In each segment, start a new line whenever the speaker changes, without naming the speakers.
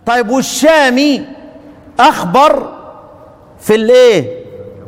طيب والشامي اخبر في الايه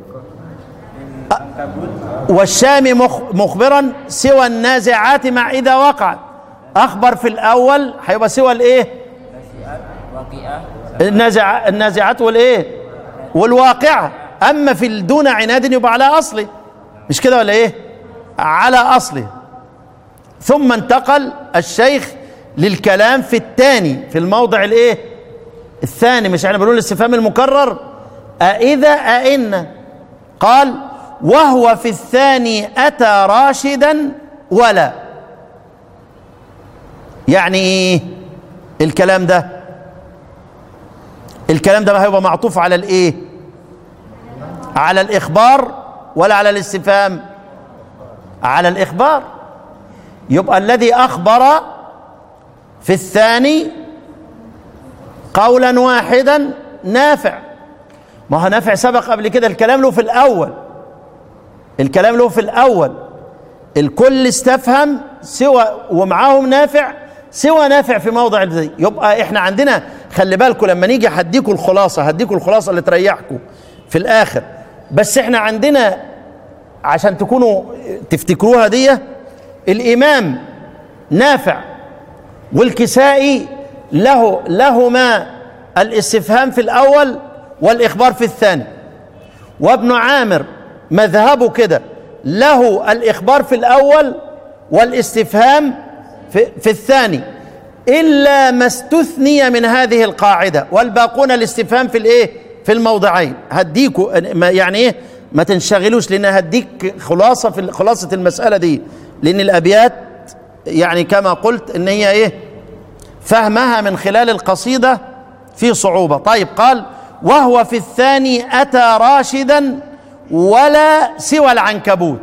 والشامي مخ مخبرا سوى النازعات مع اذا وقعت اخبر في الاول هيبقى سوى الايه
واقعة
النازع النازعات والايه والواقعه اما في دون عناد يبقى على اصله مش كده ولا ايه على اصله ثم انتقل الشيخ للكلام في الثاني في الموضع الايه الثاني مش احنا بنقول الاستفهام المكرر أإذا أئن قال وهو في الثاني أتى راشدا ولا يعني ايه الكلام ده الكلام ده هيبقى معطوف على الايه على الاخبار ولا على الاستفهام على الاخبار يبقى الذي اخبر في الثاني قولا واحدا نافع ما هو نافع سبق قبل كده الكلام له في الاول الكلام له في الاول الكل استفهم سوى ومعاهم نافع سوى نافع في موضع زي يبقى احنا عندنا خلي بالكم لما نيجي هديكم الخلاصه هديكم الخلاصه اللي تريحكم في الاخر بس احنا عندنا عشان تكونوا تفتكروها دي الامام نافع والكسائي له لهما الاستفهام في الاول والاخبار في الثاني وابن عامر مذهبه كده له الاخبار في الاول والاستفهام في, في الثاني الا ما استثني من هذه القاعده والباقون الاستفهام في الايه في الموضعين هديكوا ما- يعني ايه ما تنشغلوش لان هديك خلاصه في خلاصه المساله دي لان الابيات يعني كما قلت ان هي ايه فهمها من خلال القصيده في صعوبه طيب قال وهو في الثاني اتى راشدا ولا سوى العنكبوت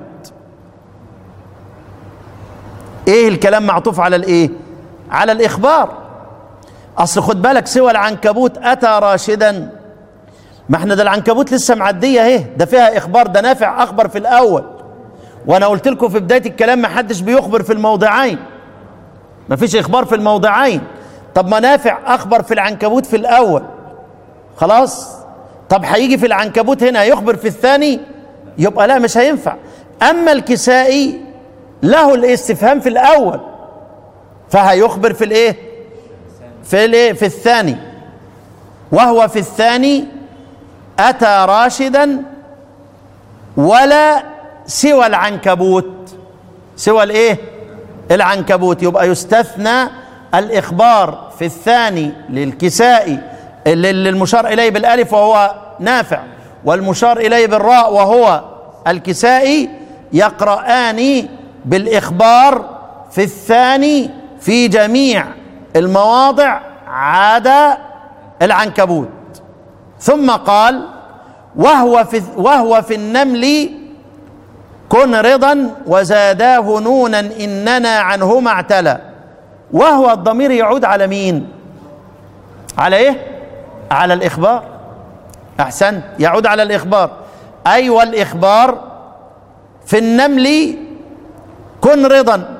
ايه الكلام معطوف على الايه على الاخبار اصل خد بالك سوى العنكبوت اتى راشدا ما احنا ده العنكبوت لسه معديه اهي ده فيها اخبار ده نافع اخبر في الاول وانا قلت لكم في بدايه الكلام ما حدش بيخبر في الموضعين ما فيش اخبار في الموضعين طب ما نافع اخبر في العنكبوت في الاول خلاص طب هيجي في العنكبوت هنا يخبر في الثاني يبقى لا مش هينفع اما الكسائي له الاستفهام في الاول فهيخبر في الايه في الايه في الثاني وهو في الثاني اتى راشدا ولا سوى العنكبوت سوى الايه العنكبوت يبقى يستثنى الاخبار في الثاني للكسائي اللي اللي المشار اليه بالالف وهو نافع والمشار اليه بالراء وهو الكسائي يقرآن بالاخبار في الثاني في جميع المواضع عدا العنكبوت ثم قال وهو في وهو في النمل كن رضا وزاداه نونا اننا عنهما اعتلى وهو الضمير يعود على مين على ايه على الاخبار احسنت يعود على الاخبار اي والاخبار في النمل كن رضا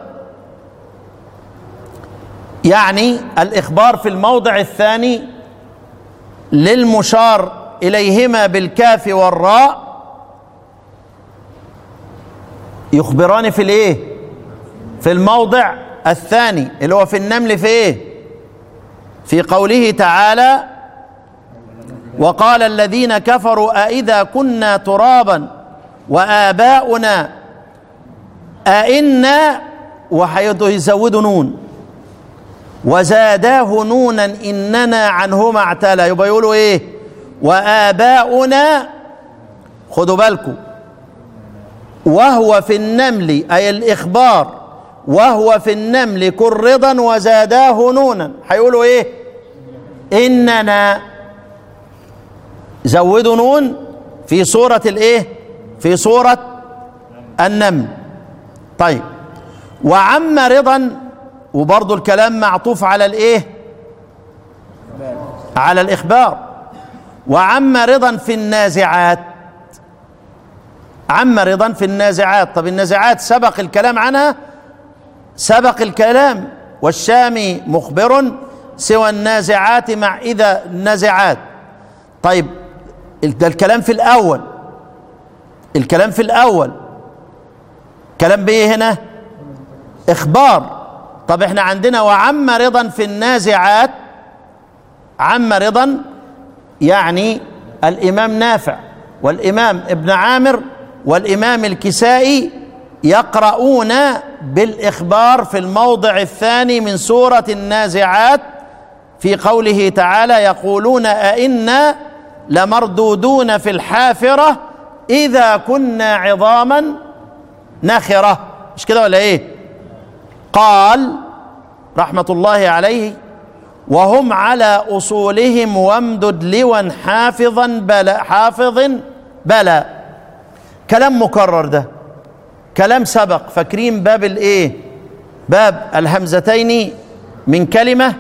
يعني الاخبار في الموضع الثاني للمشار اليهما بالكاف والراء يخبران في الايه في الموضع الثاني اللي هو في النمل في ايه في قوله تعالى وقال الذين كفروا أإذا كنا ترابا وآباؤنا أئنا وهيزودوا نون وزاداه نونا إننا عنهما اعتلى يبقى يقولوا إيه وآباؤنا خدوا بالكم وهو في النمل أي الإخبار وهو في النمل كن رضا وزاداه نونا هيقولوا إيه إننا زودوا نون في سورة الإيه في سورة النمل طيب وعم رضا وبرضو الكلام معطوف على الإيه على الإخبار وعم رضا في النازعات عم رضا في النازعات طب النازعات سبق الكلام عنها سبق الكلام والشامي مخبر سوى النازعات مع إذا النازعات طيب ده الكلام في الأول الكلام في الأول كلام بإيه هنا إخبار طب احنا عندنا وعم رضا في النازعات عم رضا يعني الإمام نافع والإمام ابن عامر والإمام الكسائي يقرؤون بالإخبار في الموضع الثاني من سورة النازعات في قوله تعالى يقولون أئنا لمردودون في الحافرة إذا كنا عظاما نخرة مش كده ولا إيه قال رحمة الله عليه وهم على أصولهم وامدد لوا حافظا بلا حافظ بلا كلام مكرر ده كلام سبق فاكرين باب الايه باب الهمزتين من كلمه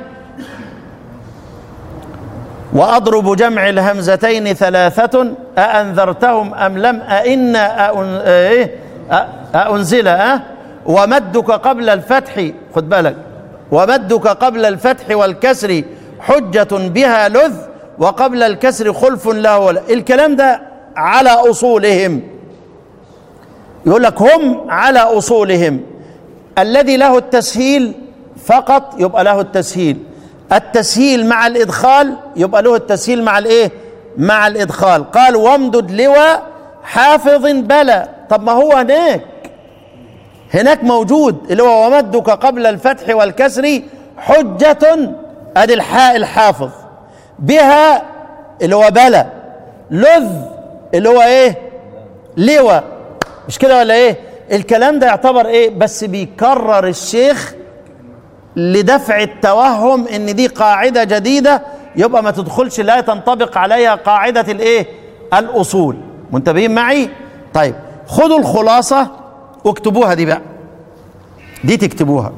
واضرب جمع الهمزتين ثلاثه اانذرتهم ام لم ائن أأن ايه أأنزل أه ومدك قبل الفتح خد بالك ومدك قبل الفتح والكسر حجة بها لذ وقبل الكسر خلف له ولا الكلام ده على أصولهم يقول لك هم على أصولهم الذي له التسهيل فقط يبقى له التسهيل التسهيل مع الإدخال يبقى له التسهيل مع الإيه مع الإدخال قال وامدد لواء حافظ بلى طب ما هو هناك هناك موجود اللي هو ومدك قبل الفتح والكسر حجة ادي الحاء الحافظ بها اللي هو بلى لذ اللي هو ايه لواء مش كده ولا ايه الكلام ده يعتبر ايه بس بيكرر الشيخ لدفع التوهم ان دي قاعدة جديدة يبقى ما تدخلش لا تنطبق عليها قاعدة الايه الاصول منتبهين معي طيب خدوا الخلاصة واكتبوها دي بقى دي تكتبوها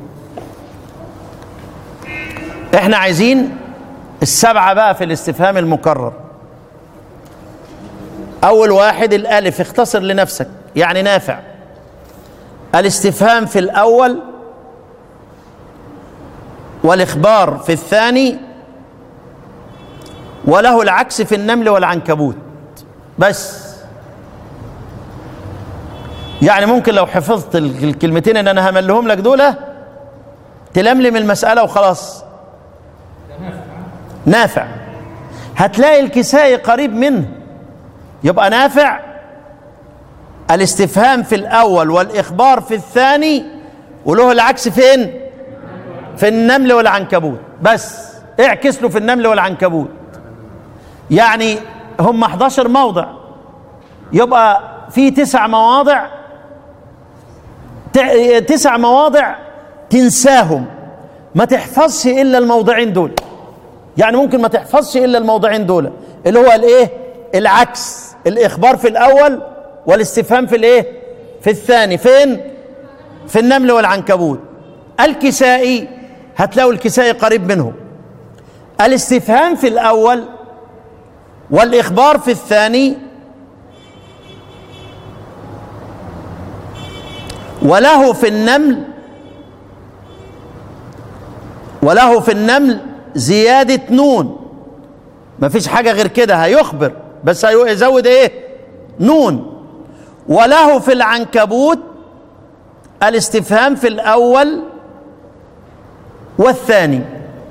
احنا عايزين السبعة بقى في الاستفهام المكرر اول واحد الالف اختصر لنفسك يعني نافع الاستفهام في الاول والاخبار في الثاني وله العكس في النمل والعنكبوت بس يعني ممكن لو حفظت الكلمتين اللي انا هملهم لك دول تلملم المسألة وخلاص نافع هتلاقي الكسائي قريب منه يبقى نافع الاستفهام في الأول والإخبار في الثاني وله العكس فين في النمل والعنكبوت بس اعكس له في النمل والعنكبوت يعني هم 11 موضع يبقى في تسع مواضع تسع مواضع تنساهم ما تحفظش الا الموضعين دول يعني ممكن ما تحفظش الا الموضعين دول اللي هو الايه العكس الاخبار في الاول والاستفهام في الايه في الثاني فين في النمل والعنكبوت الكسائي هتلاقوا الكسائي قريب منه الاستفهام في الاول والاخبار في الثاني وله في النمل وله في النمل زيادة نون ما فيش حاجة غير كده هيخبر بس هيزود ايه نون وله في العنكبوت الاستفهام في الأول والثاني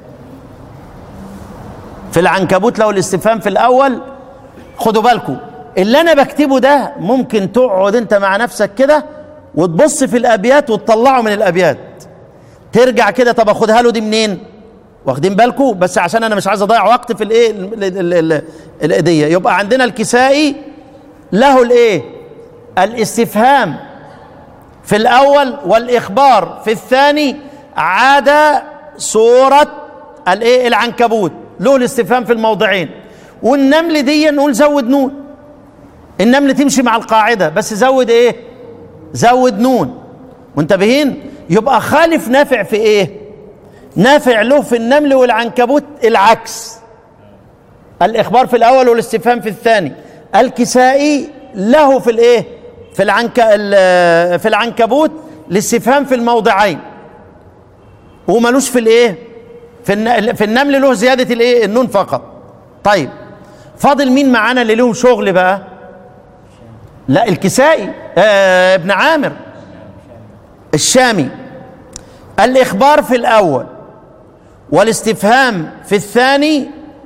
في العنكبوت له الاستفهام في الأول خدوا بالكم اللي أنا بكتبه ده ممكن تقعد أنت مع نفسك كده وتبص في الابيات وتطلعه من الابيات ترجع كده طب اخدها له دي منين واخدين بالكم بس عشان انا مش عايز اضيع وقت في الايه الاديه يبقى عندنا الكسائي له الايه الاستفهام في الاول والاخبار في الثاني عاد سوره الايه العنكبوت له الاستفهام في الموضعين والنمل دي نقول زود نون النمل تمشي مع القاعده بس زود ايه زود نون منتبهين يبقى خالف نافع في ايه نافع له في النمل والعنكبوت العكس الاخبار في الاول والاستفهام في الثاني الكسائي له في الايه في العنك في العنكبوت الاستفهام في الموضعين وملوش في الايه في في الن- في النمل له زياده الايه النون فقط طيب فاضل مين معانا اللي لهم شغل بقى لا الكسائي آه ابن عامر الشامي الاخبار في الاول والاستفهام في الثاني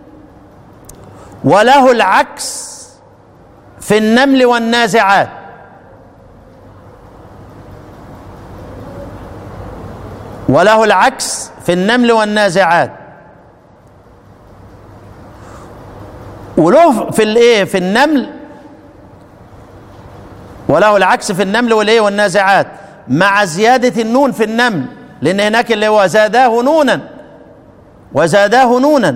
وله العكس في النمل والنازعات وله العكس في النمل والنازعات وله في الايه في النمل وله العكس في النمل والايه والنازعات مع زيادة النون في النمل لأن هناك اللي هو زاداه نونا وزاداه نونا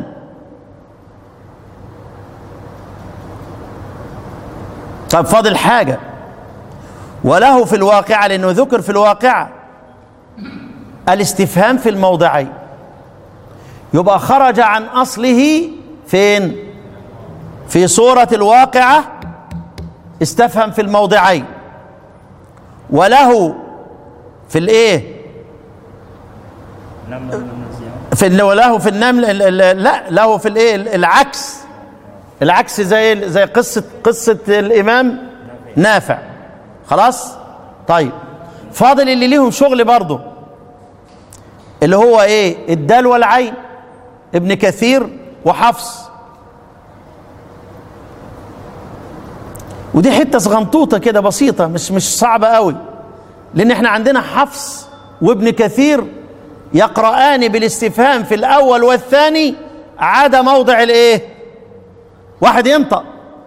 طب فاضل حاجة وله في الواقعة لأنه ذكر في الواقعة الاستفهام في الموضعين يبقى خرج عن أصله فين في صورة الواقعة استفهم في الموضعين وله في الايه في ال- وله في النمل ال- ال- لا له في الايه العكس العكس زي زي قصه قصه الامام نافع خلاص طيب فاضل اللي ليهم شغل برضه اللي هو ايه الدال والعين ابن كثير وحفص ودي حته صغنطوطه كده بسيطه مش مش صعبه قوي لان احنا عندنا حفص وابن كثير يقرآن بالاستفهام في الاول والثاني عدا موضع الايه واحد ينطق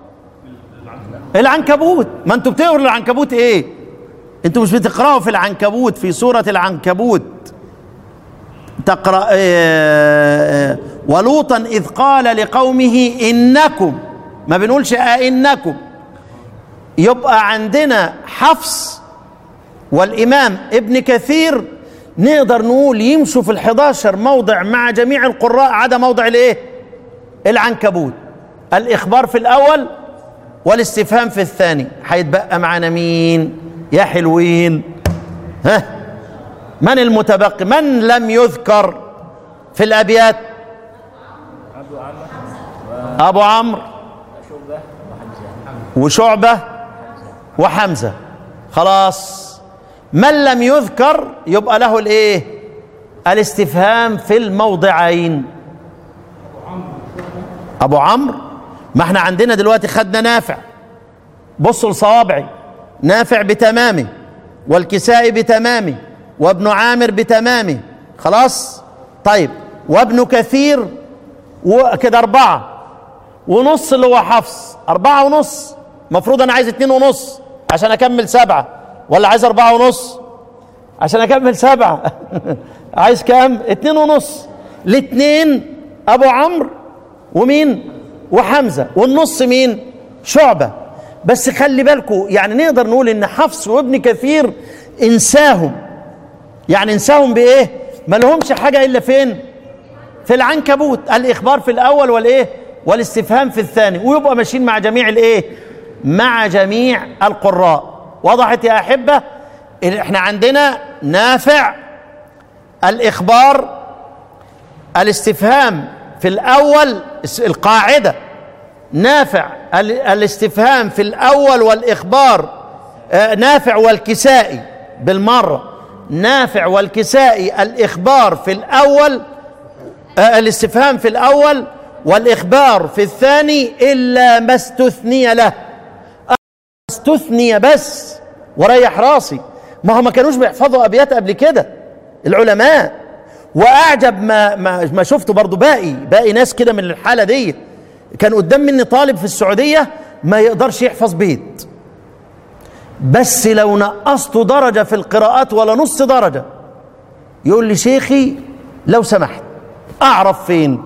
العنكبوت ما انتوا بتقروا العنكبوت ايه انتوا مش بتقراوا في العنكبوت في سورة العنكبوت تقرأ آه، آه، ولوطا إذ قال لقومه إنكم ما بنقولش أئنكم يبقى عندنا حفص والإمام ابن كثير نقدر نقول يمشوا في الحداشر موضع مع جميع القراء عدا موضع الايه العنكبوت الإخبار في الأول والاستفهام في الثاني هيتبقى معنا مين يا حلوين ها من المتبقي من لم يذكر في الأبيات
أبو عمرو
أبو عمرو
وشعبة وحمزة
وشعبة وحمزة خلاص من لم يذكر يبقى له الايه الاستفهام في الموضعين ابو عمرو ما احنا عندنا دلوقتي خدنا نافع بصوا لصوابعي نافع بتمامه والكسائي بتمامه وابن عامر بتمامه خلاص طيب وابن كثير وكده اربعه ونص اللي هو حفص أربعة ونص مفروض أنا عايز اتنين ونص عشان أكمل سبعة ولا عايز أربعة ونص عشان أكمل سبعة عايز كام اتنين ونص الاتنين أبو عمرو ومين وحمزة والنص مين شعبة بس خلي بالكم يعني نقدر نقول إن حفص وابن كثير انساهم يعني انساهم بإيه ما لهمش حاجة إلا فين في العنكبوت الاخبار في الاول والايه والاستفهام في الثاني ويبقى ماشيين مع جميع الايه مع جميع القراء وضحت يا احبه احنا عندنا نافع الاخبار الاستفهام في الاول القاعده نافع ال- الاستفهام في الاول والاخبار آه، نافع والكسائي بالمره نافع والكسائي الاخبار في الاول آه، الاستفهام في الأول والإخبار في الثاني إلا ما استثني له استثني بس وريح راسي ما هم ما كانوش بيحفظوا أبيات قبل كده العلماء وأعجب ما ما, ما شفته برضو باقي باقي ناس كده من الحالة دي كان قدام مني طالب في السعودية ما يقدرش يحفظ بيت بس لو نقصته درجة في القراءات ولا نص درجة يقول لي شيخي لو سمحت اعرف فين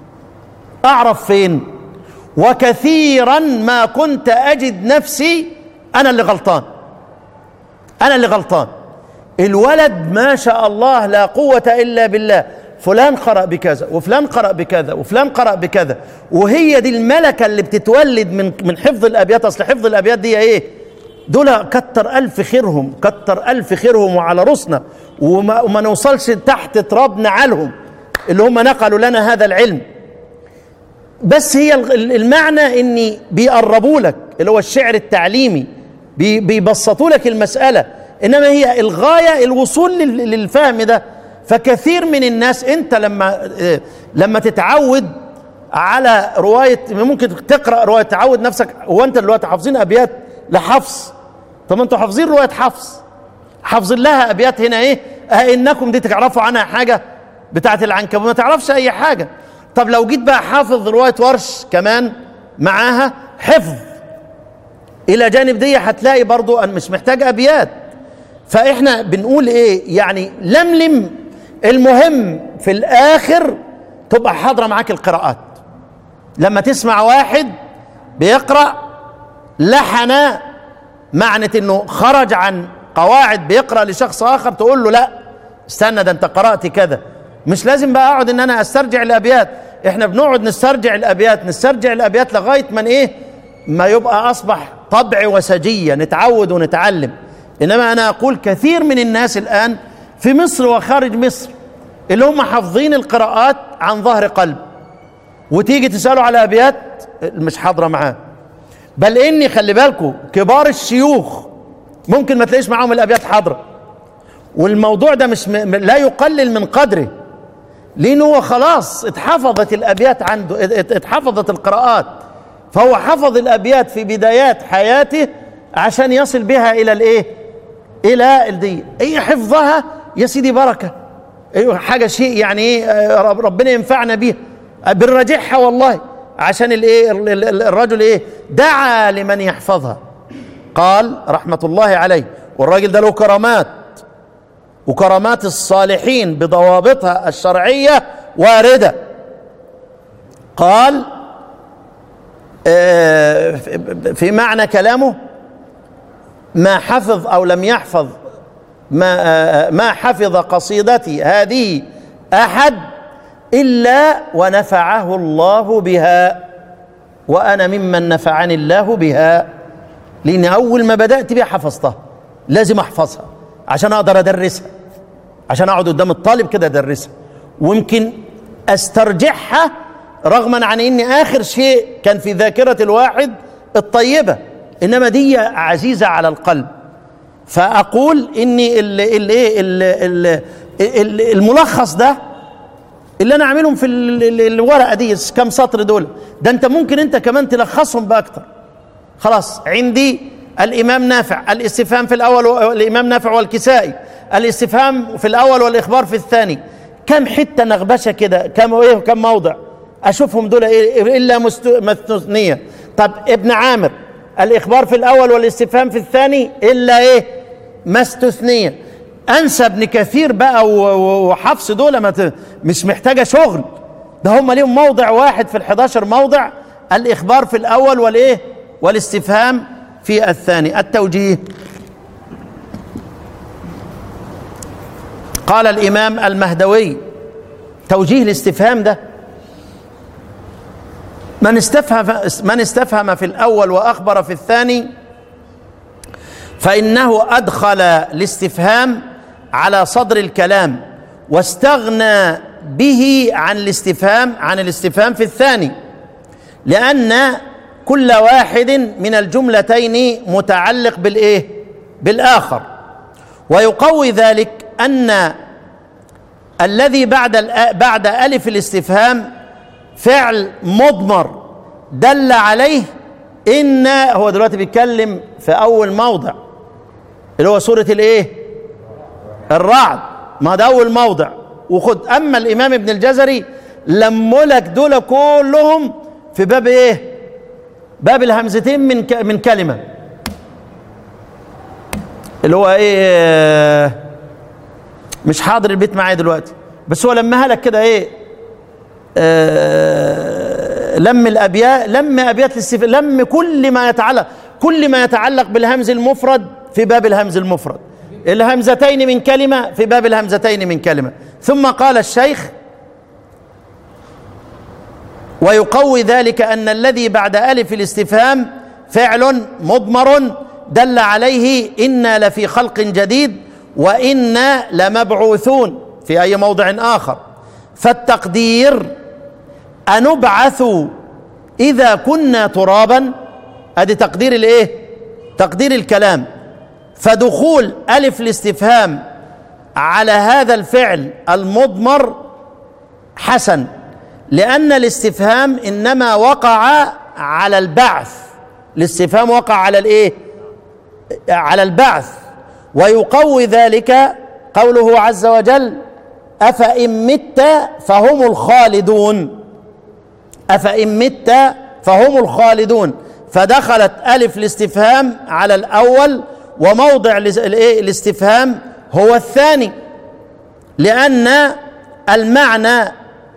اعرف فين وكثيرا ما كنت اجد نفسي انا اللي غلطان انا اللي غلطان الولد ما شاء الله لا قوة الا بالله فلان قرأ بكذا وفلان قرأ بكذا وفلان قرأ بكذا وهي دي الملكة اللي بتتولد من من حفظ الابيات اصل حفظ الابيات دي ايه دول كتر ألف خيرهم كتر ألف خيرهم وعلى راسنا وما, وما نوصلش تحت تراب نعالهم اللي هم نقلوا لنا هذا العلم بس هي ال- المعنى اني بيقربوا لك اللي هو الشعر التعليمي بي- بيبسطوا لك المسألة انما هي الغاية الوصول لل- للفهم ده فكثير من الناس انت لما آه، لما تتعود على رواية ممكن تقرأ رواية تعود نفسك هو انت دلوقتي حافظين ابيات لحفص طب انتوا حافظين رواية حفص حافظين لها ابيات هنا ايه اه انكم دي تعرفوا عنها حاجة بتاعت العنكبوت ما تعرفش اي حاجة طب لو جيت بقى حافظ رواية ورش كمان معاها حفظ الى جانب دي هتلاقي برضو ان مش محتاج ابيات فاحنا بنقول ايه يعني لملم المهم في الاخر تبقى حاضره معاك القراءات لما تسمع واحد بيقرا لحن معنى انه خرج عن قواعد بيقرا لشخص اخر تقول له لا استنى ده انت قرات كذا مش لازم بقى اقعد ان انا استرجع الابيات احنا بنقعد نسترجع الابيات نسترجع الابيات لغايه من ايه ما يبقى اصبح طبع وسجيه نتعود ونتعلم انما انا اقول كثير من الناس الان في مصر وخارج مصر اللي هم حافظين القراءات عن ظهر قلب وتيجي تساله على ابيات مش حاضره معاه بل اني خلي بالكم كبار الشيوخ ممكن ما تلاقيش معاهم الابيات حاضره والموضوع ده مش م... لا يقلل من قدره لانه هو خلاص اتحفظت الابيات عنده ات- اتحفظت القراءات فهو حفظ الابيات في بدايات حياته عشان يصل بها الى الايه الى دي ايه حفظها يا سيدي بركه ايوه حاجه شيء يعني ايه آه، رب- ربنا ينفعنا بيها آه، بنراجعها والله عشان الايه ال- ال- ال- الرجل ايه دعا لمن يحفظها قال رحمه الله عليه والراجل ده له كرامات وكرامات الصالحين بضوابطها الشرعيه وارده قال آه، في- في معنى كلامه ما حفظ او لم يحفظ ما آه، ما حفظ قصيدتي هذه احد الا ونفعه الله بها وانا ممن نفعني الله بها لان اول ما بدات بها حفظتها لازم احفظها عشان اقدر ادرسها عشان اقعد قدام الطالب كده ادرسها ويمكن استرجعها رغما عن ان اخر شيء كان في ذاكره الواحد الطيبه انما دي عزيزه على القلب فاقول ان ال- ال- إيه ال- ال- ال- الملخص ده اللي انا عاملهم في ال- ال- الورقه دي كم سطر دول ده انت ممكن انت كمان تلخصهم باكتر خلاص عندي الامام نافع الاستفهام في الاول و- الامام نافع والكسائي الاستفهام في الاول والاخبار في الثاني كم حته نغبشه كده كم ايه كم موضع اشوفهم دول ايه الا مست- مستثنيه طب ابن عامر الاخبار في الاول والاستفهام في الثاني الا ايه ما استثنيه انسى ابن كثير بقى و- و- وحفص دول ما ت- مش محتاجه شغل ده هم ليهم موضع واحد في ال11 موضع الاخبار في الاول والايه والاستفهام في الثاني التوجيه قال الامام المهدوي توجيه الاستفهام ده من استفهم من استفهم في الاول واخبر في الثاني فانه ادخل الاستفهام على صدر الكلام واستغنى به عن الاستفهام عن الاستفهام في الثاني لان كل واحد من الجملتين متعلق بالايه بالاخر ويقوي ذلك ان الذي بعد الأ- بعد الف الاستفهام فعل مضمر دل عليه ان هو دلوقتي بيتكلم في اول موضع اللي هو سوره الايه الرعد ما ده اول موضع وخد اما الامام ابن الجزري لموا لك دول كلهم في باب ايه باب الهمزتين من ك- من كلمه اللي هو ايه مش حاضر البيت معايا دلوقتي بس هو لمها لك كده ايه آه، لم الابيات لم ابيات الاستفهام لم كل ما يتعلق كل ما يتعلق بالهمز المفرد في باب الهمز المفرد الهمزتين من كلمه في باب الهمزتين من كلمه ثم قال الشيخ ويقوي ذلك ان الذي بعد الف الاستفهام فعل مضمر دل عليه انا لفي خلق جديد وانا لمبعوثون في اي موضع اخر فالتقدير أنبعث إذا كنا ترابا أدي تقدير الإيه تقدير الكلام فدخول ألف الاستفهام على هذا الفعل المضمر حسن لأن الاستفهام إنما وقع على البعث الاستفهام وقع على الإيه على البعث ويقوي ذلك قوله عز وجل أفإن مت فهم الخالدون أفإن مت فهم الخالدون فدخلت ألف الاستفهام على الأول وموضع الاستفهام هو الثاني لأن المعنى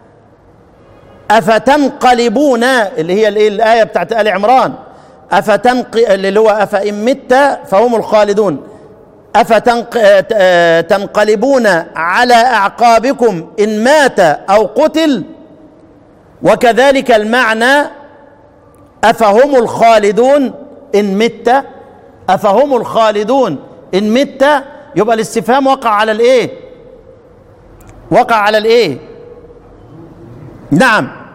أفتنقلبون اللي هي الآية بتاعت آل عمران أفتنق اللي هو أفإن مت فهم الخالدون أفتنقلبون على أعقابكم إن مات أو قتل وكذلك المعنى أفهم الخالدون إن مت أفهم الخالدون إن مت يبقى الاستفهام وقع على الإيه وقع على الإيه نعم